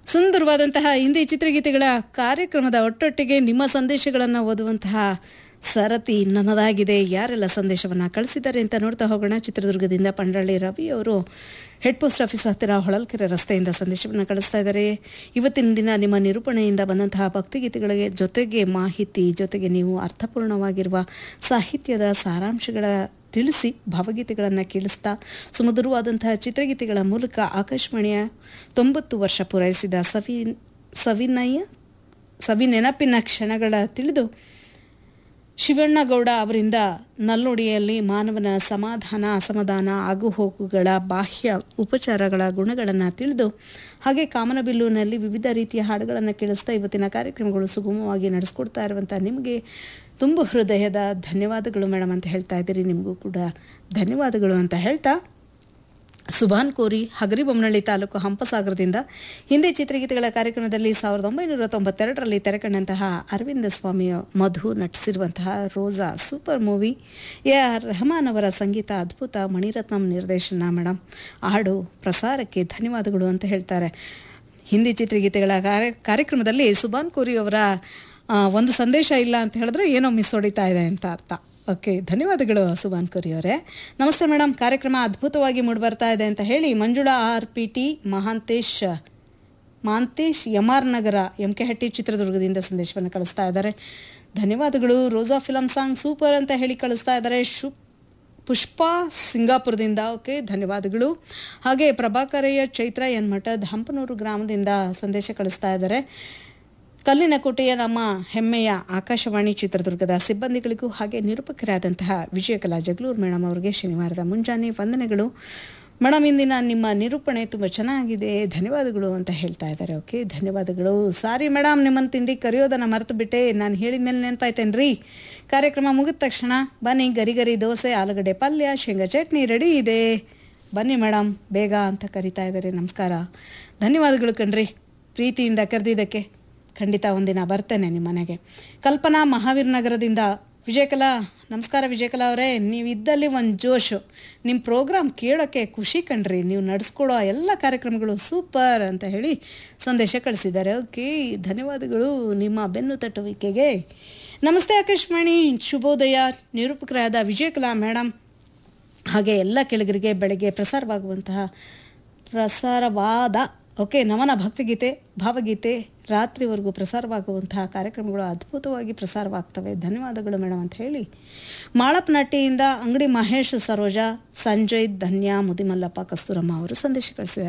ಸುಂದರವಾದಂತಹ ಹಿಂದಿ ಚಿತ್ರಗೀತೆಗಳ ಕಾರ್ಯಕ್ರಮದ ಒಟ್ಟೊಟ್ಟಿಗೆ ನಿಮ್ಮ ಸಂದೇಶಗಳನ್ನು ಓದುವಂತಹ ಸರತಿ ನನ್ನದಾಗಿದೆ ಯಾರೆಲ್ಲ ಸಂದೇಶವನ್ನು ಕಳಿಸಿದ್ದಾರೆ ಅಂತ ನೋಡ್ತಾ ಹೋಗೋಣ ಚಿತ್ರದುರ್ಗದಿಂದ ಪಂಡಳ್ಳಿ ರವಿ ಅವರು ಹೆಡ್ ಪೋಸ್ಟ್ ಆಫೀಸ್ ಹತ್ತಿರ ಹೊಳಲ್ಕೆರೆ ರಸ್ತೆಯಿಂದ ಸಂದೇಶವನ್ನು ಕಳಿಸ್ತಾ ಇದ್ದಾರೆ ಇವತ್ತಿನ ದಿನ ನಿಮ್ಮ ನಿರೂಪಣೆಯಿಂದ ಬಂದಂತಹ ಭಕ್ತಿಗೀತೆಗಳಿಗೆ ಜೊತೆಗೆ ಮಾಹಿತಿ ಜೊತೆಗೆ ನೀವು ಅರ್ಥಪೂರ್ಣವಾಗಿರುವ ಸಾಹಿತ್ಯದ ಸಾರಾಂಶಗಳ ತಿಳಿಸಿ ಭಾವಗೀತೆಗಳನ್ನು ಕೇಳಿಸ್ತಾ ಸುಮಧುರವಾದಂತಹ ಚಿತ್ರಗೀತೆಗಳ ಮೂಲಕ ಆಕಾಶವಾಣಿಯ ತೊಂಬತ್ತು ವರ್ಷ ಪೂರೈಸಿದ ಸವಿ ಸವಿನಯ ಸವಿ ನೆನಪಿನ ಕ್ಷಣಗಳ ತಿಳಿದು ಶಿವಣ್ಣಗೌಡ ಅವರಿಂದ ನಲ್ಲೊಡಿಯಲ್ಲಿ ಮಾನವನ ಸಮಾಧಾನ ಅಸಮಾಧಾನ ಆಗುಹೋಗುಗಳ ಬಾಹ್ಯ ಉಪಚಾರಗಳ ಗುಣಗಳನ್ನು ತಿಳಿದು ಹಾಗೆ ಕಾಮನಬಿಲ್ಲುನಲ್ಲಿ ವಿವಿಧ ರೀತಿಯ ಹಾಡುಗಳನ್ನು ಕೇಳಿಸ್ತಾ ಇವತ್ತಿನ ಕಾರ್ಯಕ್ರಮಗಳು ಸುಗಮವಾಗಿ ನಡೆಸ್ಕೊಡ್ತಾ ಇರುವಂಥ ನಿಮಗೆ ತುಂಬ ಹೃದಯದ ಧನ್ಯವಾದಗಳು ಮೇಡಮ್ ಅಂತ ಹೇಳ್ತಾ ಇದ್ದೀರಿ ನಿಮಗೂ ಕೂಡ ಧನ್ಯವಾದಗಳು ಅಂತ ಹೇಳ್ತಾ ಸುಭಾನ್ ಕೋರಿ ಹಗರಿಬೊಮ್ಮನಹಳ್ಳಿ ತಾಲೂಕು ಹಂಪಸಾಗರದಿಂದ ಹಿಂದಿ ಚಿತ್ರಗೀತೆಗಳ ಕಾರ್ಯಕ್ರಮದಲ್ಲಿ ಸಾವಿರದ ಒಂಬೈನೂರ ತೊಂಬತ್ತೆರಡರಲ್ಲಿ ತೆರೆಕಂಡಂತಹ ಅರವಿಂದ ಸ್ವಾಮಿ ಮಧು ನಟಿಸಿರುವಂತಹ Roja super movie A R Rahman ಅವರ ಸಂಗೀತ ಅದ್ಭುತ ಮಣಿರತ್ನಂ ನಿರ್ದೇಶನ ಮೇಡಮ್ ಹಾಡು ಪ್ರಸಾರಕ್ಕೆ ಧನ್ಯವಾದಗಳು ಅಂತ ಹೇಳ್ತಾರೆ ಹಿಂದಿ ಚಿತ್ರಗೀತೆಗಳ ಕಾರ್ಯ ಕಾರ್ಯಕ್ರಮದಲ್ಲಿ ಸುಭಾನ್ ಕೋರಿ ಅವರ ಆ, ಒಂದು ಸಂದೇಶ ಇಲ್ಲ ಅಂತ ಹೇಳಿದ್ರೆ ಏನೋ ಮಿಸ್ ಹೊಡಿತಾ ಇದೆ ಅಂತ ಅರ್ಥ ಓಕೆ ಧನ್ಯವಾದಗಳು ಸುಭಾನ್ ಕೋರಿ ಅವರೇ ನಮಸ್ತೆ ಮೇಡಮ್ ಕಾರ್ಯಕ್ರಮ ಅದ್ಭುತವಾಗಿ ಮೂಡಿಬರ್ತಾ ಇದೆ ಅಂತ ಹೇಳಿ Manjula R P T Mahantesh Mahantesh M R Nagar M K Hatti ಚಿತ್ರದುರ್ಗದಿಂದ ಸಂದೇಶವನ್ನು ಕಳಿಸ್ತಾ ಇದ್ದಾರೆ ಧನ್ಯವಾದಗಳು ರೋಜಾ ಫಿಲಮ್ ಸಾಂಗ್ ಸೂಪರ್ ಅಂತ ಹೇಳಿ ಕಳಿಸ್ತಾ ಇದ್ದಾರೆ ಶು ಪುಷ್ಪ ಸಿಂಗಾಪುರದಿಂದ ಓಕೆ ಧನ್ಯವಾದಗಳು ಹಾಗೆ ಪ್ರಭಾಕರಯ್ಯ ಚೈತ್ರ ಎನ್ ಮಠದ್ ಹಂಪನೂರು ಗ್ರಾಮದಿಂದ ಸಂದೇಶ ಕಳಿಸ್ತಾ ಇದ್ದಾರೆ ಕಲ್ಲಿನ ಕೋಟೆಯ ನಮ್ಮ ಹೆಮ್ಮೆಯ ಆಕಾಶವಾಣಿ ಚಿತ್ರದುರ್ಗದ ಸಿಬ್ಬಂದಿಗಳಿಗೂ ಹಾಗೆ ನಿರೂಪಕರಾದಂತಹ ವಿಜಯಕಲಾ ಜಗಳೂರು ಮೇಡಮ್ ಅವರಿಗೆ ಶನಿವಾರದ ಮುಂಜಾನೆ ವಂದನೆಗಳು ಮೇಡಮ್ ಇಂದಿನ ನಿಮ್ಮ ನಿರೂಪಣೆ ತುಂಬ ಚೆನ್ನಾಗಿದೆ ಧನ್ಯವಾದಗಳು ಅಂತ ಹೇಳ್ತಾ ಇದ್ದಾರೆ ಓಕೆ ಧನ್ಯವಾದಗಳು ಸಾರಿ ಮೇಡಮ್ ನಿಮ್ಮನ್ನು ತಿಂಡಿ ಕರೆಯೋದನ್ನು ಮರೆತು ಬಿಟ್ಟೆ ನಾನು ಹೇಳಿದ ಮೇಲೆ ನೆನಪಾಯ್ತೇನ್ರಿ ಕಾರ್ಯಕ್ರಮ ಮುಗಿದ ತಕ್ಷಣ ಬನ್ನಿ ಗರಿ ಗರಿ ದೋಸೆ ಆಲೂಗಡ್ಡೆ ಪಲ್ಯ ಶೇಂಗಾ ಚಟ್ನಿ ರೆಡಿ ಇದೆ ಬನ್ನಿ ಮೇಡಮ್ ಬೇಗ ಅಂತ ಕರಿತಾ ಇದ್ದಾರೆ ನಮಸ್ಕಾರ ಧನ್ಯವಾದಗಳು ಕಣ್ರಿ ಪ್ರೀತಿಯಿಂದ ಕರೆದಿದ್ದಕ್ಕೆ ಖಂಡಿತ ಒಂದಿನ ಬರ್ತೇನೆ ನಿಮ್ಮ ಮನೆಗೆ ಕಲ್ಪನಾ ಮಹಾವೀರ್ ನಗರದಿಂದ ವಿಜಯಕಲಾ ನಮಸ್ಕಾರ ವಿಜಯಕಲಾ ಅವರೇ ನೀವು ಇದ್ದಲ್ಲಿ ಒಂದು ಜೋಶು ನಿಮ್ಮ ಪ್ರೋಗ್ರಾಮ್ ಕೇಳೋಕ್ಕೆ ಖುಷಿ ಕಣ್ರಿ ನೀವು ನಡೆಸ್ಕೊಡೋ ಎಲ್ಲ ಕಾರ್ಯಕ್ರಮಗಳು ಸೂಪರ್ ಅಂತ ಹೇಳಿ ಸಂದೇಶ ಕಳಿಸಿದ್ದಾರೆ ಓಕೆ ಧನ್ಯವಾದಗಳು ನಿಮ್ಮ ಬೆನ್ನು ತಟ್ಟುವಿಕೆಗೆ ನಮಸ್ತೆ ಆಕಾಶವಾಣಿ ಶುಭೋದಯ ನಿರೂಪಕರಾದ ವಿಜಯಕಲಾ ಮೇಡಮ್ ಹಾಗೆ ಎಲ್ಲ ಕೆಳಗರಿಗೆ ಬೆಳಗ್ಗೆ ಪ್ರಸಾರವಾಗುವಂತಹ ಪ್ರಸಾರವಾದ ಓಕೆ ನಮನ ಭಕ್ತಿಗೀತೆ ಭಾವಗೀತೆ ರಾತ್ರಿವರೆಗೂ ಪ್ರಸಾರವಾಗುವಂತಹ ಕಾರ್ಯಕ್ರಮಗಳು ಅದ್ಭುತವಾಗಿ ಪ್ರಸಾರವಾಗ್ತವೆ ಧನ್ಯವಾದಗಳು ಮೇಡಮ್ ಅಂತ ಹೇಳಿ ಮಾಳಪ್ನಟ್ಟಿಯಿಂದ ಅಂಗಡಿ ಮಹೇಶ್ ಸರೋಜಾ ಸಂಜಯ್ ಧನ್ಯ ಮುದಿಮಲ್ಲಪ್ಪ ಕಸ್ತೂರಮ್ಮ ಅವರು ಸಂದೇಶ ಕಳಿಸಿದ್ದಾರೆ